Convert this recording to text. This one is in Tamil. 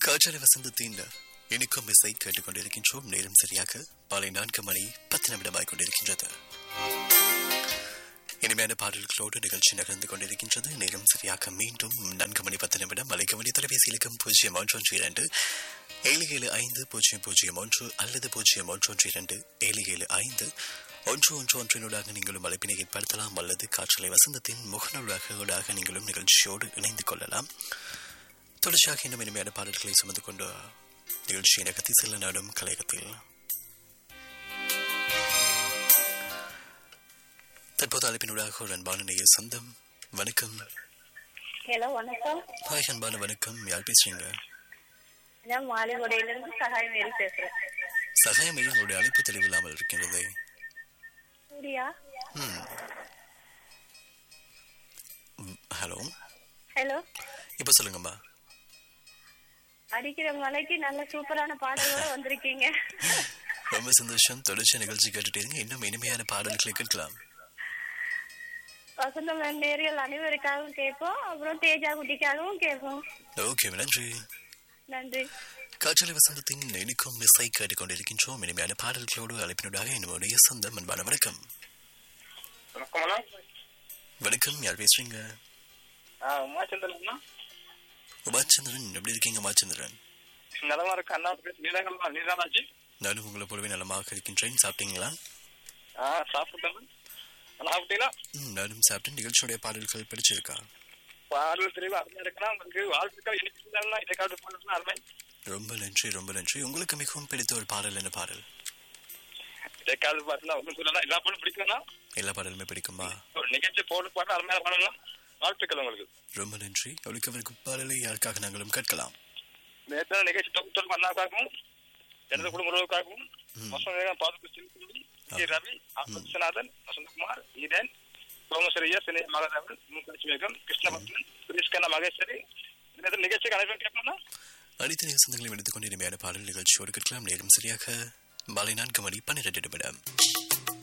காற்றலை வசந்தத்தின் இனிக்கும் இசை கேட்டுக்கொண்டிருக்கின்றோம் நேரம் சரியாக மாலை நான்கு மணி பத்து நிமிடமாய் கொண்டிருக்கின்றது இனிமையான பாடல்களோடு நிகழ்ச்சி நகர்ந்து கொண்டிருக்கின்றது நேரம் சரியாக மீண்டும் நான்கு மணி பத்து நிமிடம் அலைக்க மணி தொலைபேசி இலக்கம் பூஜ்ஜியம் ஒன்று ஒன்று இரண்டு ஏழு ஏழு ஐந்து பூஜ்ஜியம் பூஜ்ஜியம் ஒன்று அல்லது பூஜ்ஜியம் ஒன்று ஒன்று இரண்டு ஏழு ஏழு ஐந்து ஒன்று ஒன்று ஒன்றினூடாக நீங்களும் அழைப்பினை ஏற்படுத்தலாம் அல்லது காற்றலை வசந்தத்தின் முகநூலாக ஊடாக நீங்களும் நிகழ்ச்சியோடு இணைந்து கொள்ளலாம் தொடர்ச்சியாக இன்னும் இனிமையான பாடல்களை சுமந்து கொண்டு நிகழ்ச்சியை நகர்த்தி செல்ல நாடும் கலையகத்தில் தற்போது அழைப்பினூடாக ஒரு அன்பான நேய சொந்தம் வணக்கம் ஹலோ வணக்கம் ஹாய் அன்பான வணக்கம் யார் பேசுறீங்க நான் மாலிகோடையிலிருந்து சகாயம் மேரி பேசுறேன் சகாயம் உங்களுடைய அழைப்பு தெளிவில்லாமல் இருக்கின்றது சூர்யா ம். ம், ஹலோ ஹலோ இப்போ சொல்லுங்கம்மா அடிக்கிற மலைக்கு நல்ல சூப்பரான பாடலோட வந்திருக்கீங்க ரொம்ப சந்தோஷம் தொடர்ச்சி நிகழ்ச்சி கேட்டுட்டு இருங்க இன்னும் இனிமையான பாடல்களை கேட்கலாம் வசந்தம் நேரியல் அனைவருக்காகவும் கேட்போம் அப்புறம் தேஜா குட்டிக்காகவும் கேட்போம் ஓகே நன்றி நன்றி காற்றலை வசந்தத்தின் இனிக்கும் இசை கேட்டுக்கொண்டிருக்கின்றோம் இனிமையான பாடல்களோடு அழைப்பினூடாக என்னுடைய சொந்தம் அன்பான வணக்கம் வணக்கம் அண்ணா வணக்கம் யார் பேசுறீங்க ஆ உமாச்சந்திரன் உமாச்சந்திரன் எப்படி இருக்கீங்க உமாச்சந்திரன் நலமா இருக்கு அண்ணா நீலகல்மா நீதானாச்சு நானும் உங்களை போலவே நலமாக இருக்கின்றேன் சாப்பிட்டீங்களா ஆ சாப்பிட்டேன் சாப்பிட்டீங்களா ம், நானும் சாப்பிட்டேன் நிகழ்ச்சியுடைய பாடல்கள் பிடிச்சிருக்கா பாடல் தெரியும் அருமையா இருக்குன்னா உங்களுக்கு வாழ்த்துக்கள் இனிப்பு இதை காட்டு பாடலாம் அருமை ரொம்ப நன்றி ரொம்ப நன்றி உங்களுக்கு மிகவும் பிடித்த ஒரு பாடல் என்ன பாடல் இதை காது பாட்டுல ஒன்றும் சொல்லலாம் எல்லா பாடும் பிடிக்கும்னா எல்லா பாடலுமே பிடிக்குமா ஒரு நிகழ்ச்சி போட்டு பாட்டு அருமையான பாடலாம் வாழ்த்துக்கள் உங்களுக்கு ரொம்ப நன்றி ஒழிக்கவிருக்கும் பாடலை யாருக்காக நாங்களும் கேட்கலாம் நேற்று நிகழ்ச்சி தொகுத்தல் அண்ணாக்காகவும் எனது குடும்ப உறவுக்காகவும் வசந்த பாதுகு சிறுகுடி கே ரவி ஆர் விஸ்வநாதன் வசந்தகுமார் ஈரன் சோமஸ்வரியா சினை மகாதேவன் முகலட்சுமி மேகம் கிருஷ்ணபத்மன் சுரேஷ்கண்ணா மகேஸ்வரி இந்த நிகழ்ச்சிக்கு அனைவரும் கேட்போம்னா அனைத்து நிகழ்ச்சிகளையும் எடுத்துக்கொண்டு இனிமையான பாடல் நிகழ்ச்சியோடு கேட்கலாம் நேரம் சரியாக மாலை நான்கு மணி பன்னிரண்டு நிமிடம்